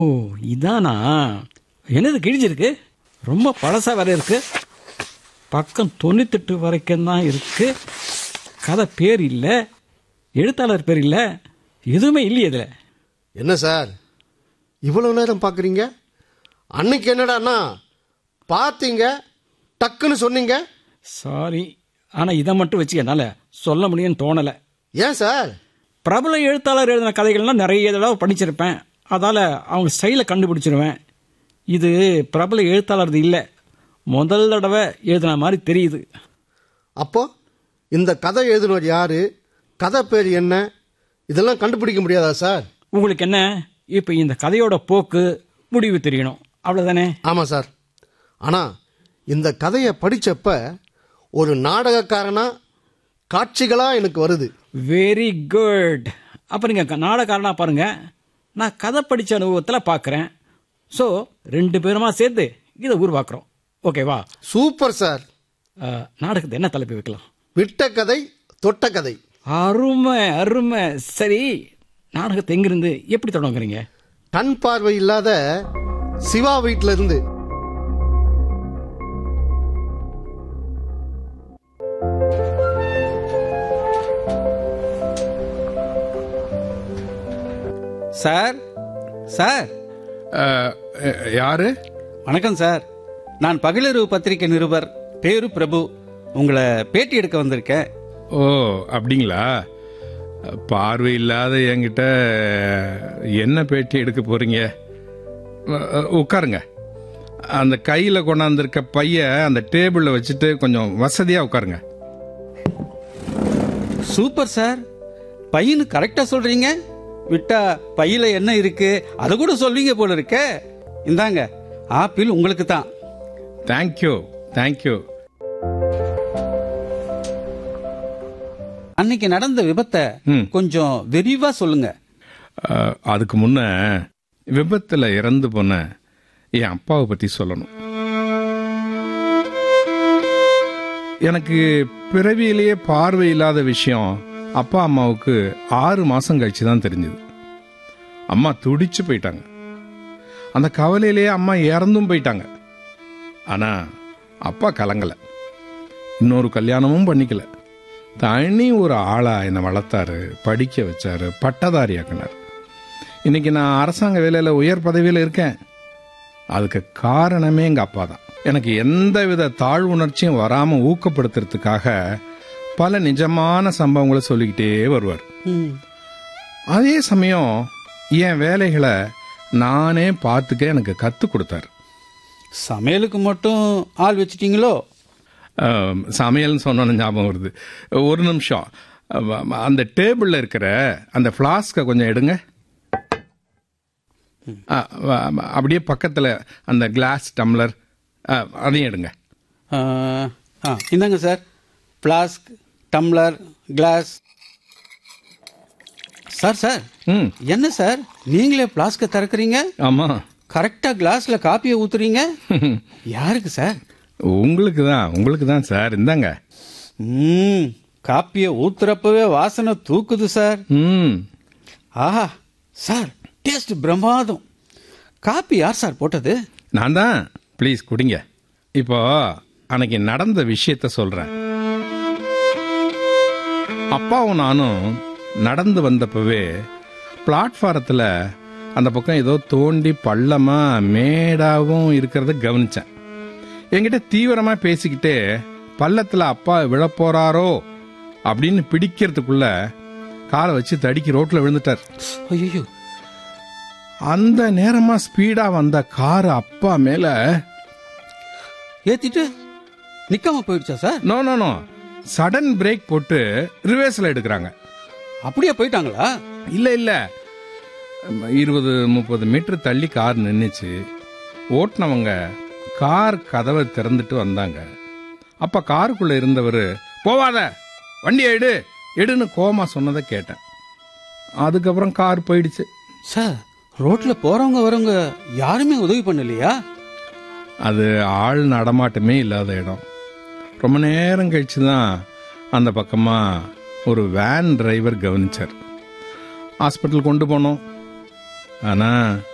ஓ இதானா என்னது கிழிஞ்சிருக்கு ரொம்ப பழசா வேற இருக்கு பக்கம் தொண்ணூத்தெட்டு வரைக்கும் தான் இருக்கு கதை பேர் இல்லை எழுத்தாளர் பேர் இல்லை எதுவுமே இல்லையே இதில் என்ன சார் இவ்வளவு நேரம் பார்க்குறீங்க அன்னைக்கு என்னடான்னா பார்த்தீங்க டக்குன்னு சொன்னீங்க சாரி ஆனால் இதை மட்டும் வச்சு என்னால் சொல்ல முடியும்னு தோணலை ஏன் சார் பிரபல எழுத்தாளர் எழுதின கதைகள்லாம் நிறைய தடவை படிச்சிருப்பேன் அதால் அவங்க ஸ்டைலை கண்டுபிடிச்சிருவேன் இது பிரபல எழுத்தாளர் இல்லை முதல் தடவை எழுதின மாதிரி தெரியுது அப்போ இந்த கதை எழுதினவர் யாரு கதை பேர் என்ன இதெல்லாம் கண்டுபிடிக்க முடியாதா சார் உங்களுக்கு என்ன இப்போ இந்த கதையோட போக்கு முடிவு தெரியணும் அவ்வளோதானே ஆமாம் சார் ஆனால் இந்த கதையை படிச்சப்ப ஒரு நாடகக்காரனா காட்சிகளாக எனக்கு வருது வெரி குட் அப்போ நீங்கள் நாடகாரனா பாருங்க நான் கதை படித்த அனுபவத்தில் பார்க்குறேன் ஸோ ரெண்டு பேருமா சேர்ந்து இதை உருவாக்குறோம் ஓகேவா சூப்பர் சார் அஹ், நாடகத்தை என்ன தலைப்பு வைக்கலாம் விட்ட கதை தொட்ட கதை அருமை அருமை சரி நாடகத்தை எங்கிருந்து எப்படி தொடங்குறீங்க கண் பார்வை இல்லாத சிவா வீட்டில இருந்து சார் சார் அஹ், அஹ், யாரு வணக்கம் சார் நான் பகலிரவு பத்திரிகை நிருபர் பேரு பிரபு உங்களை பேட்டி எடுக்க வந்திருக்கேன் ஓ அப்படிங்களா பார்வை இல்லாத என்கிட்ட என்ன பேட்டி எடுக்க போறீங்க அஹ், அஹ், உட்காருங்க அந்த கையில் கொண்டாந்துருக்க பைய அந்த டேபிளில் வச்சுட்டு கொஞ்சம் வசதியாக உட்காருங்க சூப்பர் சார் பையனு கரெக்டா சொல்றீங்க விட்டா பையில என்ன இருக்கு அதை கூட சொல்வீங்க போல இருக்கே இந்தாங்க ஆப்பிள் உங்களுக்கு தான் தேங்க்யூ தேங்க்யூ அன்னைக்கு நடந்த விபத்தை ம். கொஞ்சம் விரிவா சொல்லுங்க அஹ், அதுக்கு முன்ன விபத்தில் இறந்து போன என் அப்பாவை பற்றி சொல்லணும் எனக்கு பிறவியிலேயே பார்வை இல்லாத விஷயம் அப்பா அம்மாவுக்கு ஆறு மாசம் கழிச்சு தான் தெரிஞ்சது அம்மா துடிச்சு போயிட்டாங்க அந்த கவலையிலேயே அம்மா இறந்தும் போயிட்டாங்க ஆனா அப்பா கலங்கல இன்னொரு கல்யாணமும் பண்ணிக்கல தனி ஒரு ஆளா என்னை வளர்த்தாரு படிக்க வச்சாரு பட்டதாரி ஆக்கினார் இன்னைக்கு நான் அரசாங்க வேலையில உயர் பதவியில் இருக்கேன் அதுக்கு காரணமே எங்க அப்பா தான் எனக்கு எந்தவித தாழ்வுணர்ச்சியும் வராம ஊக்கப்படுத்துறதுக்காக பல நிஜமான சம்பவங்களை சொல்லிக்கிட்டே வருவார் அதே சமயம் என் வேலைகளை நானே பார்த்துக்க எனக்கு கற்றுக் கொடுத்தாரு சமையலுக்கு மட்டும் ஆள் வச்சிட்டீங்களோ ஆம், சமையல்னு சொன்னோன்னு ஞாபகம் வருது ஒரு நிமிஷம் அ- அந்த டேபிளில் இருக்கிற அந்த ஃப்ளாஸ்கை கொஞ்சம் எடுங்க ஆ, வ- வ- அப்படியே பக்கத்தில் அந்த கிளாஸ் டம்ளர் ஆ, அதையும் எடுங்க ஆ, ஆ, இந்தாங்க sir flask tumbler glass sir sir ம் என்ன சார் நீங்களே பிளாஸ்க திறக்கிறீங்க ஆமாம் கரெக்டா கிளாஸ்ல காப்பியை ஊத்துறீங்க யாருக்கு சார் உங்களுக்கு தான் உங்களுக்கு தான் சார் இந்தாங்க ம் காப்பியை ஊத்துறப்பவே வாசனை தூக்குது சார் ம் ஆஹா சார் டேஸ்ட் பிரமாதம் காப்பி யார் சார் போட்டது நான் தான் ப்ளீஸ் குடிங்க இப்போ அன்னைக்கு நடந்த விஷயத்த சொல்றேன் அப்பாவும் நானும் நடந்து வந்தப்பவே பிளாட்ஃபாரத்தில் அந்த பக்கம் ஏதோ தோண்டி பள்ளமா மேடாவும் இருக்கிறத கவனிச்சேன் என்கிட்ட தீவிரமா பேசிக்கிட்டே பள்ளத்துல அப்பா விழப்போறாரோ அப்படின்னு பிடிக்கிறதுக்குள்ள காலை வச்சு தடிக்கி ரோட்ல விழுந்துட்டார் ஐயோ அந்த நேரமா ஸ்பீடா வந்த கார் அப்பா மேல ஏத்திட்டு நிக்காம போயிடுச்சா sir no no no sudden brake போட்டு ரிவர்ஸ்ல எடுக்கிறாங்க அப்படியே போயிட்டாங்களா இல்ல இல்ல இருபது முப்பது மீட்டர் தள்ளி கார் நின்னுச்சு ஓட்டுனவங்க கார் கதவை திறந்துட்டு வந்தாங்க அப்ப காருக்குள்ள இருந்தவர் போவாத வண்டி எடு எடுன்னு கோமா சொன்னதை கேட்டேன் அதுக்கப்புறம் கார் போயிடுச்சு சார் ரோட்ல போறவங்க வரவங்க யாருமே உதவி பண்ணலையா அது ஆள் நடமாட்டமே இல்லாத இடம் ரொம்ப நேரம் கழிச்சு தான் அந்த பக்கமா ஒரு வேன் டிரைவர் கவனிச்சார் ஹாஸ்பிட்டல் கொண்டு போனோம் ஆனா